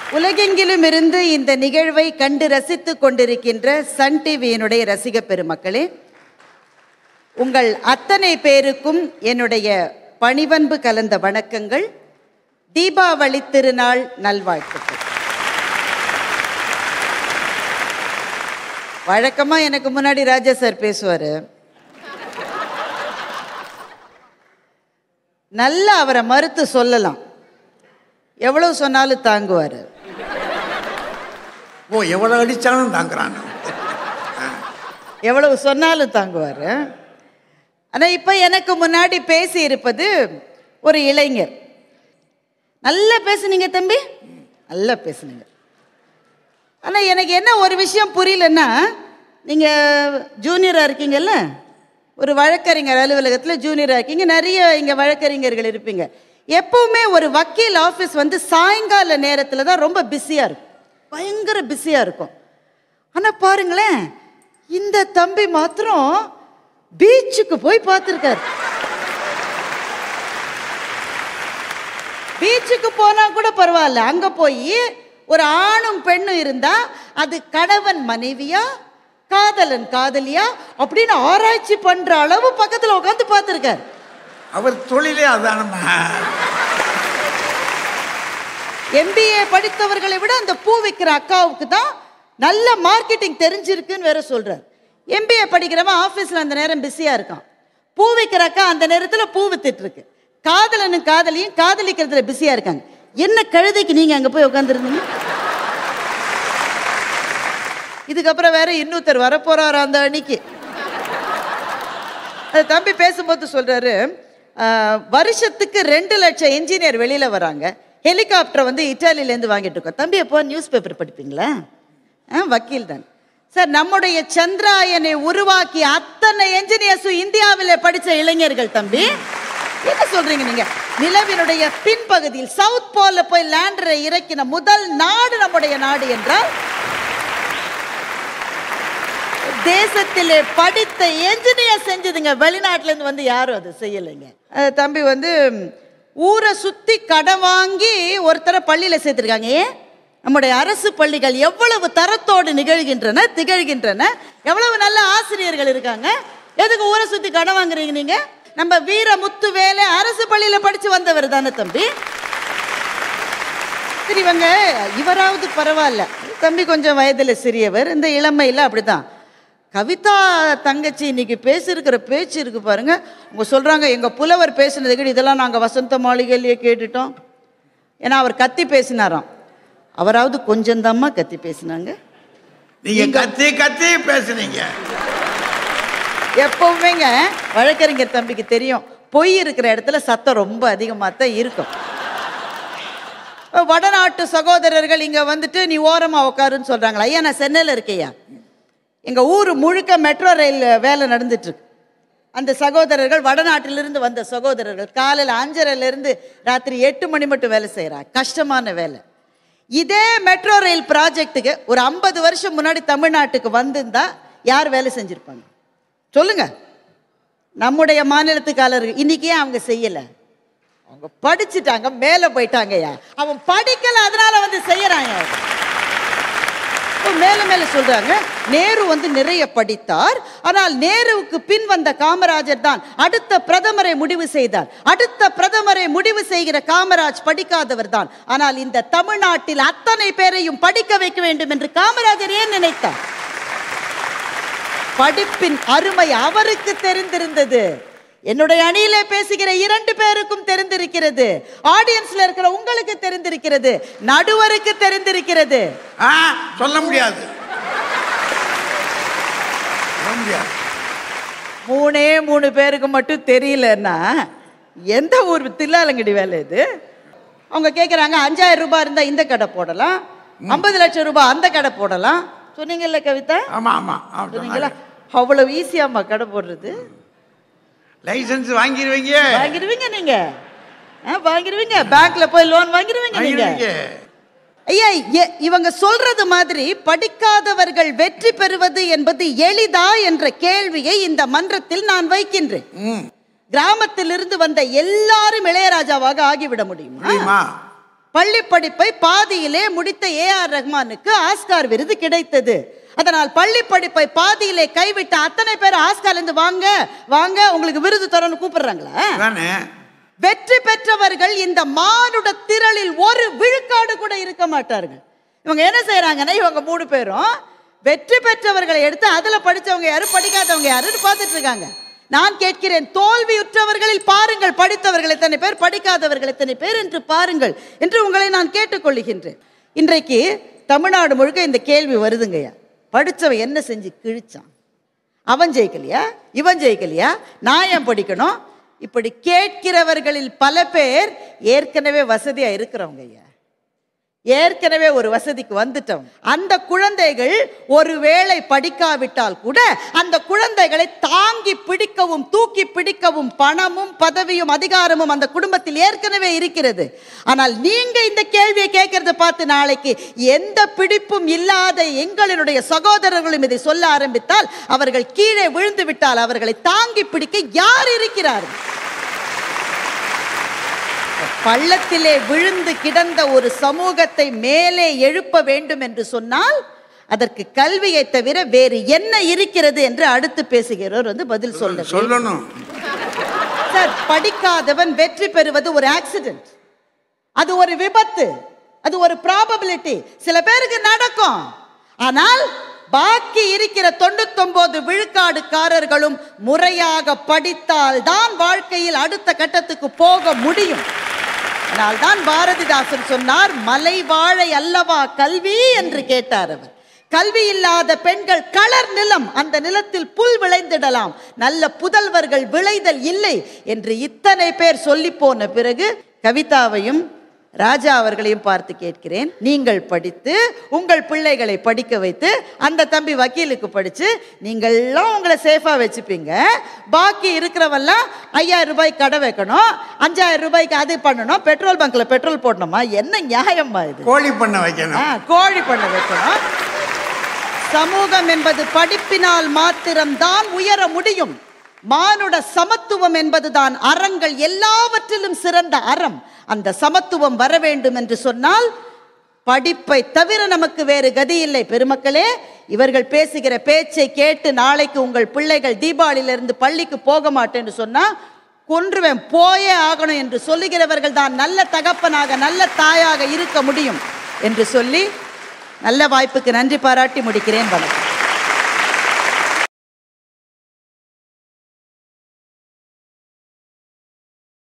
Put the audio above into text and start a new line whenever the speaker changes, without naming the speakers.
உலகெங்கிலும் இருந்து இந்த நிகழ்வை கண்டு ரசித்துக் கொண்டிருக்கின்ற சன் டிவியினுடைய ரசிக பெருமக்களே உங்கள் அத்தனை பேருக்கும் என்னுடைய பணிவன்பு கலந்த வணக்கங்கள் தீபாவளி திருநாள் நல்வாழ்த்துக்கள் வழக்கமா எனக்கு முன்னாடி ராஜா சார் பேசுவாரு நல்லா அவரை மறுத்து சொல்லலாம் எவ்வளவு சொன்னாலும் தாங்குவாரு
ஓ எவ்வளோ அடித்தாலும் தாங்குறான்
எவ்வளவு சொன்னாலும் தாங்குவார் ஆனால் இப்போ எனக்கு முன்னாடி பேசி இருப்பது ஒரு இளைஞர் நல்லா பேசுனீங்க தம்பி நல்லா பேசுனீங்க ஆனால் எனக்கு என்ன ஒரு விஷயம் புரியலன்னா நீங்கள் ஜூனியராக இருக்கீங்கல்ல ஒரு வழக்கறிஞர் அலுவலகத்தில் ஜூனியராக இருக்கீங்க நிறைய இங்கே வழக்கறிஞர்கள் இருப்பீங்க எப்பவுமே ஒரு வக்கீல் ஆஃபீஸ் வந்து சாயங்கால நேரத்தில் தான் ரொம்ப பிஸியாக இருக்கும் பயங்கர பிஸியாக இருக்கும் ஆனால் பாருங்களேன் இந்த தம்பி மாத்திரம் பீச்சுக்கு போய் பார்த்துருக்காரு பீச்சுக்கு போனா கூட பரவாயில்ல அங்க போய் ஒரு ஆணும் பெண்ணும் இருந்தா அது கணவன் மனைவியா காதலன் காதலியா அப்படின்னு ஆராய்ச்சி பண்ற அளவு பக்கத்துல உட்காந்து பார்த்துருக்காரு
அவர் தொழிலே அதானம்மா
எம்பிஏ படித்தவர்களை விட அந்த பூ விற்கிற அக்காவுக்கு தான் நல்ல மார்க்கெட்டிங் தெரிஞ்சிருக்குன்னு வேற சொல்றார் எம்பிஏ படிக்கிறவன் ஆஃபீஸில் அந்த நேரம் பிஸியாக இருக்கான் பூ விற்கிற அக்கா அந்த நேரத்தில் பூ வித்துட்டு இருக்கு காதலனும் காதலியும் காதலிக்கிறதுல பிஸியாக இருக்காங்க என்ன கழுதைக்கு நீங்கள் அங்கே போய் உட்காந்துருந்தீங்க இதுக்கப்புறம் வேற இன்னொருத்தர் வரப்போறாரு அந்த அன்னைக்கு அந்த தம்பி பேசும்போது சொல்றாரு ஆஹ், வருஷத்துக்கு ரெண்டு லட்சம் இன்ஜினியர் வெளியில வராங்க ஹெலிகாப்டர் வந்து இட்டாலியிலேருந்து வாங்கிட்டு இருக்கோம் தம்பி எப்போ நியூஸ் பேப்பர் படிப்பீங்களா ஆ, வக்கீல் தான் சார் நம்முடைய சந்திராயனை உருவாக்கி அத்தனை என்ஜினியர்ஸும் இந்தியாவில் படிச்ச இளைஞர்கள் தம்பி என்ன சொல்றீங்க நீங்க நிலவினுடைய பின்பகுதியில் சவுத் போல போய் லேண்டரை இறக்கின முதல் நாடு நம்முடைய நாடு என்றால் தேசத்திலே படித்த என்ஜினியர் செஞ்சதுங்க வெளிநாட்டுல இருந்து வந்து யாரும் அது செய்யலைங்க அஹ் தம்பி வந்து ம், ஊரை சுத்தி கடன் வாங்கி ஒருத்தரை பள்ளியில சேர்த்திருக்காங்க ஏன் நம்முடைய அரசு பள்ளிகள் எவ்வளவு தரத்தோடு நிகழ்கின்றன திகழ்கின்றன எவ்வளவு நல்ல ஆசிரியர்கள் இருக்காங்க எதுக்கு ஊரை சுத்தி கடன் வாங்குறீங்க நீங்க நம்ம வீர முத்து வேலை அரசு பள்ளியில படிச்சு வந்தவர் தானே தம்பி சரி இவங்க இவராவது பரவாயில்ல தம்பி கொஞ்சம் வயதுல சிறியவர் இந்த இளமையில் அப்படிதான் கவிதா தங்கச்சி இன்னைக்கு பேசியிருக்கிற பேச்சு இருக்கு பாருங்க அவங்க சொல்றாங்க எங்க புலவர் பேசினதுக்கு இதெல்லாம் நாங்க வசந்த மாளிகையிலேயே கேட்டுட்டோம் ஏன்னா அவர் கத்தி பேசினாராம் அவராவது கொஞ்சம் கத்தி பேசினாங்க
நீங்க கத்தி கத்தி பேசுனீங்க
எப்பவுமேங்க வழக்கறிஞர் தம்பிக்கு தெரியும் பொய் இருக்கிற இடத்துல சத்தம் ரொம்ப அதிகமாக தான் இருக்கும் வடநாட்டு சகோதரர்கள் இங்க வந்துட்டு நீ ஓரமா உட்காருன்னு சொல்றாங்களா ஐயா நான் சென்னையில் இருக்கேயா எங்க ஊர் முழுக்க மெட்ரோ ரயில் வேலை நடந்துட்டு இருக்கு அந்த சகோதரர்கள் வடநாட்டிலிருந்து வந்த சகோதரர்கள் காலையில் அஞ்சரைல இருந்து ராத்திரி எட்டு மணி மட்டும் வேலை செய்கிறாங்க கஷ்டமான வேலை இதே மெட்ரோ ரயில் ப்ராஜெக்ட்டுக்கு ஒரு ஐம்பது வருஷம் முன்னாடி தமிழ்நாட்டுக்கு வந்திருந்தா யார் வேலை செஞ்சிருப்பாங்க சொல்லுங்க நம்முடைய மாநிலத்துக்காரர்கள் இன்னைக்கு ஏன் அவங்க செய்யல அவங்க படிச்சுட்டாங்க மேல போயிட்டாங்கய்யா அவன் படிக்கல அதனால வந்து செய்யறாங்க மேல மேல சொல்றாங்க நேரு வந்து நிறைய படித்தார் ஆனால் நேருவுக்கு பின் வந்த காமராஜர் தான் அடுத்த பிரதமரை முடிவு செய்தார் அடுத்த பிரதமரை முடிவு செய்கிற காமராஜ் படிக்காதவர் தான் ஆனால் இந்த தமிழ்நாட்டில் அத்தனை பேரையும் படிக்க வைக்க வேண்டும் என்று காமராஜர் ஏன் நினைத்தார் படிப்பின் அருமை அவருக்கு தெரிந்திருந்தது என்னுடைய அணியிலே பேசுகிற இரண்டு பேருக்கும் தெரிந்திருக்கிறது ஆடியன்ஸ்ல இருக்கிற உங்களுக்கு தெரிந்திருக்கிறது நடுவருக்கு தெரிந்திருக்கிறது
ஆ சொல்ல முடியாது சொல்ல முடியாது
மூணே மூணு பேருக்கு மட்டும் தெரியலன்னா எந்த ஊர் தில்லாலங்கடி வேலை இது அவங்க கேட்குறாங்க அஞ்சாயிரம் ரூபாய் இருந்தால் இந்த கடை போடலாம் ஐம்பது லட்சம் ரூபாய் அந்த கடை போடலாம் சொன்னீங்கல்ல கவிதா
ஆமா ஆமா ஆமா
சொன்னீங்களா அவ்வளவு ஈஸியாம்மா கடை போடுறது
லைசன்ஸ் வாங்கிடுவீங்க
வாங்கிடுவீங்க நீங்க ஆ, வாங்கிடுவீங்க பேங்க்ல போய் லோன் வாங்கிடுவீங்க நீங்க
வாங்கிடுவீங்க
ஐயா எ- இவங்க சொல்றது மாதிரி படிக்காதவர்கள் வெற்றி பெறுவது என்பது எளிதா என்ற கேள்வியை இந்த மன்றத்தில் நான் வைக்கின்றேன்
ம்
கிராமத்திலிருந்து வந்த எல்லாரும் இளையராஜாவாக ஆகிவிட முடியுமா
முடியுமா
பள்ளி படிப்பை பாதியிலே முடித்த ஏ ஆர் ரஹ்மானுக்கு ஆஸ்கார் விருது கிடைத்தது அதனால் பள்ளி படிப்பை பாதியிலே கைவிட்ட அத்தனை பேர் ஆஸ்கார்ல இருந்து வாங்க வாங்க உங்களுக்கு விருது தரணும்னு கூப்பிடுறாங்களா
தானே
வெற்றி பெற்றவர்கள் இந்த மானுட திரளில் ஒரு விழுக்காடு கூட இருக்க மாட்டார்கள் இவங்க என்ன செய்றாங்கன்னா இவங்க மூணு பேரும் வெற்றி பெற்றவர்களை எடுத்து அதுல படிச்சவங்க யாரு படிக்காதவங்க யாருன்னு பார்த்துட்டு இருக்காங்க நான் கேட்கிறேன் தோல்வியுற்றவர்களில் பாருங்கள் படித்தவர்கள் எத்தனை பேர் படிக்காதவர்கள் எத்தனை பேர் என்று பாருங்கள் என்று உங்களை நான் கேட்டுக்கொள்ளுகின்றேன் இன்றைக்கு தமிழ்நாடு முழுக்க இந்த கேள்வி வருதுங்கய்யா படிச்சவன் என்ன செஞ்சு கிழிச்சான் அவன் ஜெயிக்கலையா இவன் ஜெயிக்கலையா நான் ஏன் படிக்கணும் இப்படி கேட்கிறவர்களில் பல பேர் ஏற்கனவே வசதியா இருக்கிறவங்க ஐயா ஏற்கனவே ஒரு வசதிக்கு வந்துட்டோம் அந்த குழந்தைகள் ஒருவேளை படிக்காவிட்டால் கூட அந்த குழந்தைகளை தாங்கி பிடிக்கவும் தூக்கி பிடிக்கவும் பணமும் பதவியும் அதிகாரமும் அந்த குடும்பத்தில் ஏற்கனவே இருக்கிறது ஆனால் நீங்க இந்த கேள்வியை கேட்கறத பார்த்து நாளைக்கு எந்த பிடிப்பும் இல்லாத எங்களினுடைய சகோதரர்களும் இதை சொல்ல ஆரம்பித்தால் அவர்கள் கீழே விழுந்து விட்டால் அவர்களை தாங்கி பிடிக்க யார் இருக்கிறார்கள் பள்ளத்திலே விழுந்து கிடந்த ஒரு சமூகத்தை மேலே எழுப்ப வேண்டும் என்று சொன்னால் அதற்கு கல்வியை தவிர வேறு என்ன இருக்கிறது என்று அடுத்து பேசுகிறவர் வந்து பதில் சொல்ல
சொல்லணும்
சார் படிக்காதவன் வெற்றி பெறுவது ஒரு ஆக்சிடென்ட் அது ஒரு விபத்து அது ஒரு ப்ராபபிலிட்டி சில பேருக்கு நடக்கும் ஆனால் பாக்கி இருக்கிற தொண்ணூத்தொன்பது விழுக்காடுக்காரர்களும் முறையாக படித்தால் தான் வாழ்க்கையில் அடுத்த கட்டத்துக்கு போக முடியும் அதனால்தான் பாரதிதாசன் சொன்னார் மலை வாழை அல்லவா கல்வி என்று கேட்டார் அவர் கல்வி இல்லாத பெண்கள் களர் நிலம் அந்த நிலத்தில் புல் விளைந்திடலாம் நல்ல புதல்வர்கள் விளைதல் இல்லை என்று இத்தனை பேர் சொல்லி போன பிறகு கவிதாவையும் ராஜா அவர்களையும் பார்த்து கேட்கிறேன் நீங்கள் படித்து உங்கள் பிள்ளைகளை படிக்க வைத்து அந்த தம்பி வக்கீலுக்கு படிச்சு நீங்கள்லாம் உங்களை சேஃபா வச்சுப்பீங்க பாக்கி இருக்கிறவெல்லாம் ஐயாயிரம் ரூபாய்க்கு கடை வைக்கணும் அஞ்சாயிரம் ரூபாய்க்கு அது பண்ணணும் பெட்ரோல் பங்க்ல பெட்ரோல் போடணுமா என்ன நியாயமா இது
கோழி பண்ண வைக்கணும்
ஆ, கோழி பண்ண வைக்கணும் சமூகம் என்பது படிப்பினால் மாத்திரம்தான் உயர முடியும் மானுட சமத்துவம் என்பதுதான் அறங்கள் எல்லாவற்றிலும் சிறந்த அறம் அந்த சமத்துவம் வர வேண்டும் என்று சொன்னால் படிப்பை தவிர நமக்கு வேறு கதி இல்லை பெருமக்களே இவர்கள் பேசுகிற பேச்சை கேட்டு நாளைக்கு உங்கள் பிள்ளைகள் தீபாவளியிலிருந்து பள்ளிக்கு போக மாட்டேன்னு சொன்னா கொன்றுவேன் போயே ஆகணும் என்று சொல்லுகிறவர்கள் தான் நல்ல தகப்பனாக நல்ல தாயாக இருக்க முடியும் என்று சொல்லி நல்ல வாய்ப்புக்கு நன்றி பாராட்டி முடிக்கிறேன் வணக்கம்